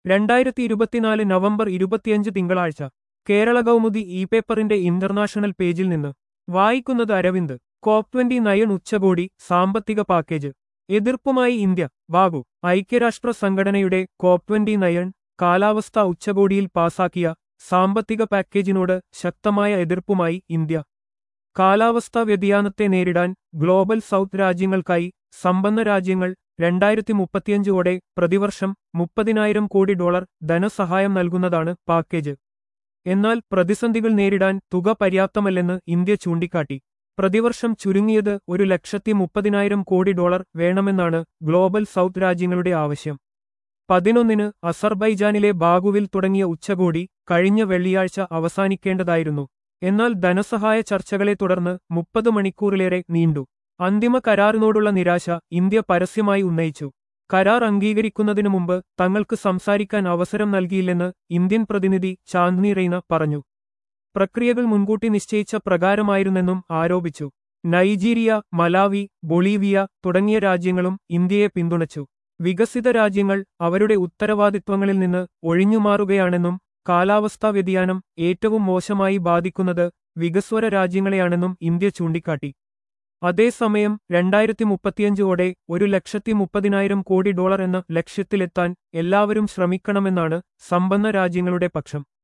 രണ്ടായിരത്തി ഇരുപത്തിനാല് നവംബർ ഇരുപത്തിയഞ്ച് തിങ്കളാഴ്ച കേരള കൗമുദി ഇ പേപ്പറിന്റെ ഇന്റർനാഷണൽ പേജിൽ നിന്ന് വായിക്കുന്നത് അരവിന്ദ് കോപ്പ് ട്വന്റി നയൻ ഉച്ചകോടി സാമ്പത്തിക പാക്കേജ് എതിർപ്പുമായി ഇന്ത്യ ബാഗു ഐക്യരാഷ്ട്ര സംഘടനയുടെ കോപ്പ് ട്വന്റി നയൻ കാലാവസ്ഥാ ഉച്ചകോടിയിൽ പാസാക്കിയ സാമ്പത്തിക പാക്കേജിനോട് ശക്തമായ എതിർപ്പുമായി ഇന്ത്യ കാലാവസ്ഥാ വ്യതിയാനത്തെ നേരിടാൻ ഗ്ലോബൽ സൗത്ത് രാജ്യങ്ങൾക്കായി സമ്പന്ന രാജ്യങ്ങൾ രണ്ടായിരത്തി മുപ്പത്തിയഞ്ചോടെ പ്രതിവർഷം മുപ്പതിനായിരം കോടി ഡോളർ ധനസഹായം നൽകുന്നതാണ് പാക്കേജ് എന്നാൽ പ്രതിസന്ധികൾ നേരിടാൻ തുക പര്യാപ്തമല്ലെന്ന് ഇന്ത്യ ചൂണ്ടിക്കാട്ടി പ്രതിവർഷം ചുരുങ്ങിയത് ഒരു ലക്ഷത്തി മുപ്പതിനായിരം കോടി ഡോളർ വേണമെന്നാണ് ഗ്ലോബൽ സൗത്ത് രാജ്യങ്ങളുടെ ആവശ്യം പതിനൊന്നിന് അസർബൈജാനിലെ ബാഗുവിൽ തുടങ്ങിയ ഉച്ചകോടി കഴിഞ്ഞ വെള്ളിയാഴ്ച അവസാനിക്കേണ്ടതായിരുന്നു എന്നാൽ ധനസഹായ ചർച്ചകളെ തുടർന്ന് മുപ്പത് മണിക്കൂറിലേറെ നീണ്ടു അന്തിമ കരാറിനോടുള്ള നിരാശ ഇന്ത്യ പരസ്യമായി ഉന്നയിച്ചു കരാർ അംഗീകരിക്കുന്നതിനു മുമ്പ് തങ്ങൾക്ക് സംസാരിക്കാൻ അവസരം നൽകിയില്ലെന്ന് ഇന്ത്യൻ പ്രതിനിധി ചാന്ദ്നി റെയ്ന പറഞ്ഞു പ്രക്രിയകൾ മുൻകൂട്ടി നിശ്ചയിച്ച പ്രകാരമായിരുന്നെന്നും ആരോപിച്ചു നൈജീരിയ മലാവി ബൊളീവിയ തുടങ്ങിയ രാജ്യങ്ങളും ഇന്ത്യയെ പിന്തുണച്ചു വികസിത രാജ്യങ്ങൾ അവരുടെ ഉത്തരവാദിത്വങ്ങളിൽ നിന്ന് ഒഴിഞ്ഞുമാറുകയാണെന്നും കാലാവസ്ഥാ വ്യതിയാനം ഏറ്റവും മോശമായി ബാധിക്കുന്നത് വികസ്വര രാജ്യങ്ങളെയാണെന്നും ഇന്ത്യ ചൂണ്ടിക്കാട്ടി അതേസമയം രണ്ടായിരത്തി മുപ്പത്തിയഞ്ചോടെ ഒരു ലക്ഷത്തി മുപ്പതിനായിരം കോടി ഡോളർ എന്ന ലക്ഷ്യത്തിലെത്താൻ എല്ലാവരും ശ്രമിക്കണമെന്നാണ് സമ്പന്ന രാജ്യങ്ങളുടെ പക്ഷം